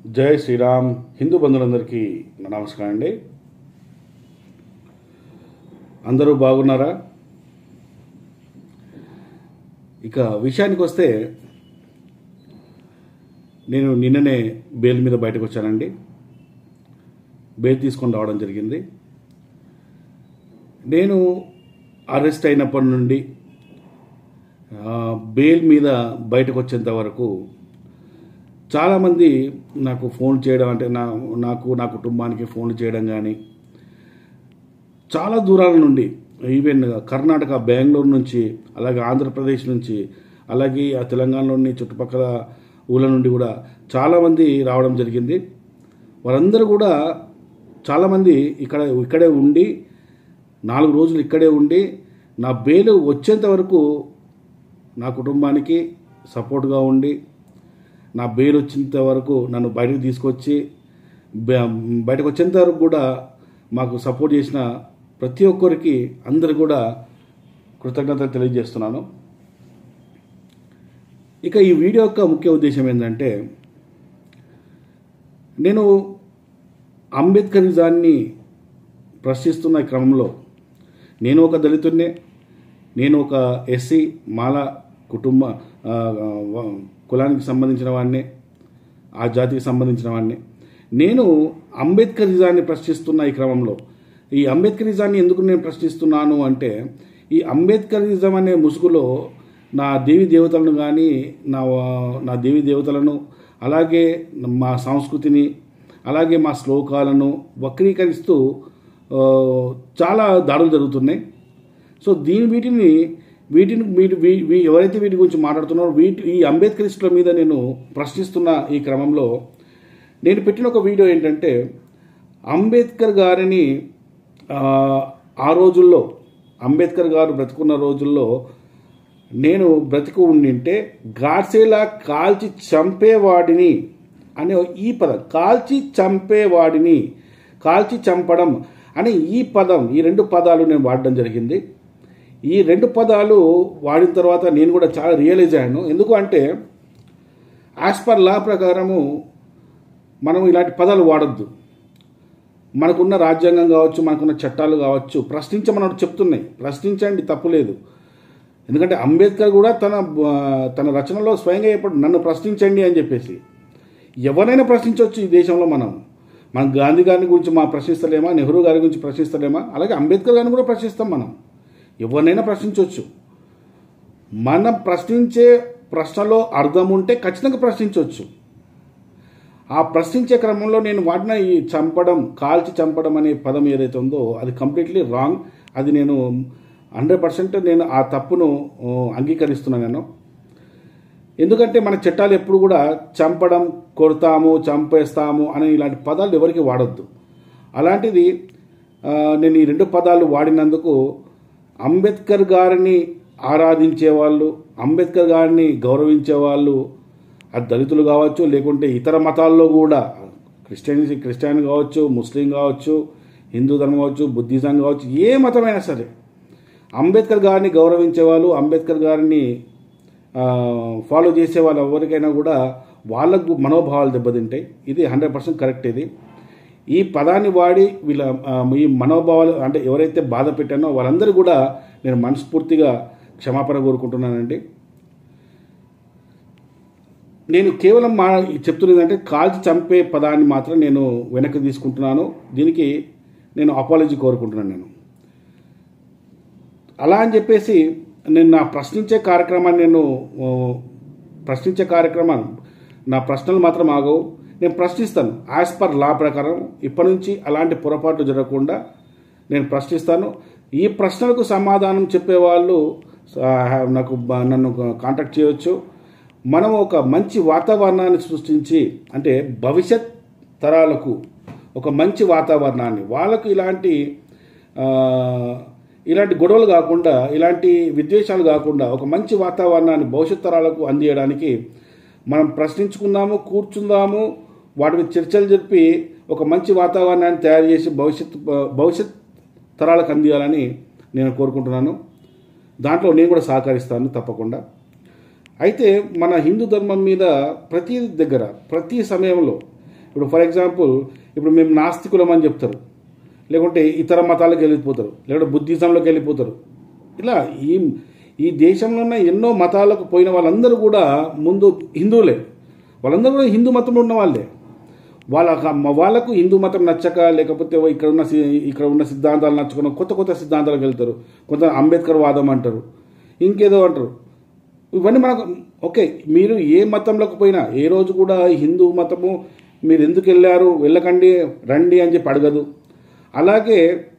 జై శ్రీరామ్ హిందూ బంధువులందరికీ నా నమస్కారం అండి అందరూ బాగున్నారా ఇక విషయానికి వస్తే నేను నిన్ననే బెయిల్ మీద బయటకు వచ్చానండి బెయిల్ తీసుకొని రావడం జరిగింది నేను అరెస్ట్ అయినప్పటి నుండి ఆ, బెయిల్ మీద బయటకు వచ్చేంత వరకు చాలామంది నాకు ఫోన్ చేయడం అంటే నా నాకు నా కుటుంబానికి ఫోన్ చేయడం కానీ చాలా దూరాల నుండి ఈవెన్ కర్ణాటక బెంగళూరు నుంచి అలాగే ఆంధ్రప్రదేశ్ నుంచి అలాగే ఆ తెలంగాణలోని చుట్టుపక్కల ఊళ్ళ నుండి కూడా చాలామంది రావడం జరిగింది వారందరూ కూడా చాలామంది ఇక్కడ ఇక్కడే ఉండి నాలుగు రోజులు ఇక్కడే ఉండి నా బెయిల్ వచ్చేంత వరకు నా కుటుంబానికి సపోర్ట్గా ఉండి నా బెయిల్ వచ్చేంత వరకు నన్ను బయటకు తీసుకొచ్చి బ- బయటకు వచ్చేంత వరకు కూడా మాకు సపోర్ట్ చేసిన ప్రతి ఒక్కరికి అందరు కూడా కృతజ్ఞతలు తెలియజేస్తున్నాను ఇక ఈ వీడియో యొక్క ముఖ్య ఉద్దేశం ఏంటంటే నేను అంబేద్కరిజాన్ని ప్రశ్నిస్తున్న ఈ క్రమంలో నేను ఒక దళితుడినే నేను ఒక ఎస్సీ మాల కుటుంబ ఆ, ఆ, కులానికి సంబంధించిన వాడిని ఆ జాతికి సంబంధించిన వాడిని నేను అంబేద్కరిజాన్ని ప్రశ్నిస్తున్న ఈ క్రమంలో ఈ అంబేద్కరిజాన్ని ఎందుకు నేను ప్రశ్నిస్తున్నాను అంటే ఈ అంబేద్కరిజం అనే ముసుగులో నా దేవి దేవతలను కానీ నా నా దేవి దేవతలను అలాగే మా సంస్కృతిని అలాగే మా శ్లోకాలను వక్రీకరిస్తూ ఆ, చాలా దాడులు జరుగుతున్నాయి సో దీని వీటిని వీటిని వీటి వీ- వీ- ఎవరైతే వీటి గురించి మాట్లాడుతున్నారో వీటి ఈ అంబేద్కరిస్టుల మీద నేను ప్రశ్నిస్తున్న ఈ క్రమంలో నేను పెట్టిన ఒక వీడియో ఏంటంటే అంబేద్కర్ గారిని ఆ, ఆ రోజుల్లో అంబేద్కర్ గారు బ్రతుకున్న రోజుల్లో నేను బ్రతికు ఉండింటే గాడ్సేలా కాల్చి చంపేవాడిని అనే ఈ పదం కాల్చి చంపేవాడిని కాల్చి చంపడం అనే ఈ పదం ఈ రెండు పదాలు నేను వాడడం జరిగింది ఈ రెండు పదాలు వాడిన తర్వాత నేను కూడా చాలా రియలైజ్ అయ్యాను ఎందుకు అంటే యాజ్ పర్ లా ప్రకారము మనం ఇలాంటి పదాలు వాడద్దు మనకున్న రాజ్యాంగం కావచ్చు మనకున్న చట్టాలు కావచ్చు ప్రశ్నించమని చెప్తున్నాయి ప్రశ్నించండి తప్పులేదు ఎందుకంటే అంబేద్కర్ కూడా తన ఆ, తన రచనలో స్వయంగా చెప్పాడు నన్ను ప్రశ్నించండి అని చెప్పేసి ఎవరైనా ప్రశ్నించవచ్చు ఈ దేశంలో మనం మనం గాంధీ గారి గురించి మా ప్రశ్నిస్తలేమా నెహ్రూ గారి గురించి ప్రశ్నిస్తలేమా అలాగే అంబేద్కర్ గారిని కూడా ప్రశ్నిస్తాం మనం ఎవరినైనా ప్రశ్నించవచ్చు మనం ప్రశ్నించే ప్రశ్నలో అర్థం ఉంటే ఖచ్చితంగా ప్రశ్నించవచ్చు ఆ ప్రశ్నించే క్రమంలో నేను వాడిన ఈ చంపడం కాల్చి చంపడం అనే పదం ఏదైతే ఉందో అది కంప్లీట్లీ రాంగ్ అది నేను హండ్రెడ్ పర్సెంట్ నేను ఆ తప్పును ఆ, అంగీకరిస్తున్నాను నేను ఎందుకంటే మన చట్టాలు ఎప్పుడు కూడా చంపడం కొడతాము చంపేస్తాము అనే ఇలాంటి పదాలు ఎవరికి వాడొద్దు అలాంటిది ఆ, నేను ఈ రెండు పదాలు వాడినందుకు అంబేద్కర్ గారిని ఆరాధించే వాళ్ళు అంబేద్కర్ గారిని గౌరవించే వాళ్ళు అది దళితులు కావచ్చు లేకుంటే ఇతర మతాల్లో కూడా క్రిస్టియన్ క్రిస్టియన్ కావచ్చు ముస్లిం కావచ్చు హిందూ ధర్మం కావచ్చు బుద్ధిజం కావచ్చు ఏ మతమైనా సరే అంబేద్కర్ గారిని గౌరవించే వాళ్ళు అంబేద్కర్ గారిని ఆ, ఫాలో చేసే వాళ్ళు ఎవరికైనా కూడా వాళ్ళకు మనోభావాలు దెబ్బతింటాయి ఇది హండ్రెడ్ పర్సెంట్ కరెక్ట్ ఇది ఈ పదాన్ని వాడి వీళ్ళ ఆ, ఈ మనోభావాలు అంటే ఎవరైతే బాధ పెట్టానో వాళ్ళందరూ కూడా నేను మనస్ఫూర్తిగా క్షమాపణ కోరుకుంటున్నానండి నేను కేవలం మా చెప్తున్నది అంటే కాల్చి చంపే పదాన్ని మాత్రం నేను వెనక్కి తీసుకుంటున్నాను దీనికి నేను అపాలజీ కోరుకుంటున్నాను నేను అలా అని చెప్పేసి నేను నా ప్రశ్నించే కార్యక్రమాన్ని నేను ఓ, ప్రశ్నించే కార్యక్రమం నా ప్రశ్నలు మాత్రం ఆగవు నేను ప్రశ్నిస్తాను యాజ్ పర్ లా ప్రకారం ఇప్పటి నుంచి అలాంటి పొరపాట్లు జరగకుండా నేను ప్రశ్నిస్తాను ఈ ప్రశ్నలకు సమాధానం చెప్పేవాళ్ళు ఆ, నాకు బ- నన్ను కాంటాక్ట్ చేయవచ్చు మనం ఒక మంచి వాతావరణాన్ని సృష్టించి అంటే భవిష్యత్ తరాలకు ఒక మంచి వాతావరణాన్ని వాళ్ళకు ఇలాంటి ఆ, ఇలాంటి గొడవలు కాకుండా ఇలాంటి విద్వేషాలు కాకుండా ఒక మంచి వాతావరణాన్ని భవిష్యత్ తరాలకు అందియడానికి మనం ప్రశ్నించుకుందాము కూర్చుందాము వాటి మీద చర్చలు జరిపి ఒక మంచి వాతావరణాన్ని తయారు చేసి భవిష్యత్ భవిష్యత్ తరాలకు అందియాలని నేను కోరుకుంటున్నాను దాంట్లో నేను కూడా సహకరిస్తాను తప్పకుండా అయితే మన హిందూ ధర్మం మీద ప్రతి దగ్గర ప్రతి సమయంలో ఇప్పుడు ఫర్ ఎగ్జాంపుల్ ఇప్పుడు మేము నాస్తికులం అని చెప్తారు లేకుంటే ఇతర మతాలకు వెళ్ళిపోతారు లేకుంటే బుద్ధిజంలోకి వెళ్ళిపోతారు ఇలా ఈ ఈ దేశంలో ఉన్న ఎన్నో మతాలకు పోయిన వాళ్ళందరూ కూడా ముందు హిందువులే వాళ్ళందరూ కూడా హిందూ మతంలో ఉన్న వాళ్ళే వాళ్ళ వాళ్ళకు హిందూ మతం నచ్చక లేకపోతే ఇక్కడ ఉన్న సి- ఇక్కడ ఉన్న సిద్ధాంతాలు నచ్చుకున్న కొత్త కొత్త సిద్ధాంతాలకు వెళ్తారు కొంత అంబేద్కర్ వాదం అంటారు ఇంకేదో అంటారు ఇవన్నీ మనకు ఓకే మీరు ఏ మతంలోకి పోయినా ఏ రోజు కూడా హిందూ మతము మీరు ఎందుకు వెళ్ళారు వెళ్ళకండి రండి అని చెప్పి అడగదు అలాగే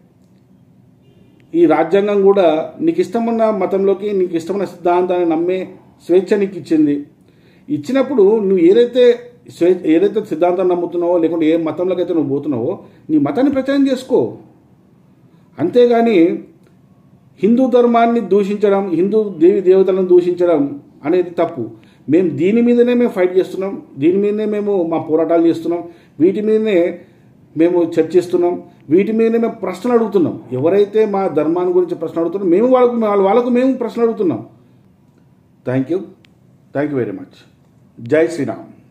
ఈ రాజ్యాంగం కూడా నీకు ఇష్టమున్న మతంలోకి నీకు ఇష్టమైన సిద్ధాంతాన్ని నమ్మే స్వేచ్ఛ నీకు ఇచ్చింది ఇచ్చినప్పుడు నువ్వు ఏదైతే స్వే ఏదైతే సిద్ధాంతాన్ని నమ్ముతున్నావో లేకుంటే ఏ మతంలోకి అయితే నువ్వు పోతున్నావో నీ మతాన్ని ప్రచారం చేసుకో అంతేగాని హిందూ ధర్మాన్ని దూషించడం హిందూ దేవి దేవతలను దూషించడం అనేది తప్పు మేము దీని మీదనే మేము ఫైట్ చేస్తున్నాం దీని మీదనే మేము మా పోరాటాలు చేస్తున్నాం వీటి మీదనే మేము చర్చిస్తున్నాం వీటి మీదనే మేము ప్రశ్నలు అడుగుతున్నాం ఎవరైతే మా ధర్మాన్ని గురించి ప్రశ్న అడుగుతున్నాం మేము వాళ్ళకు వాళ్ళ- వాళ్ళకు మేము ప్రశ్న అడుగుతున్నాం thank you thank you very much Jai Sriram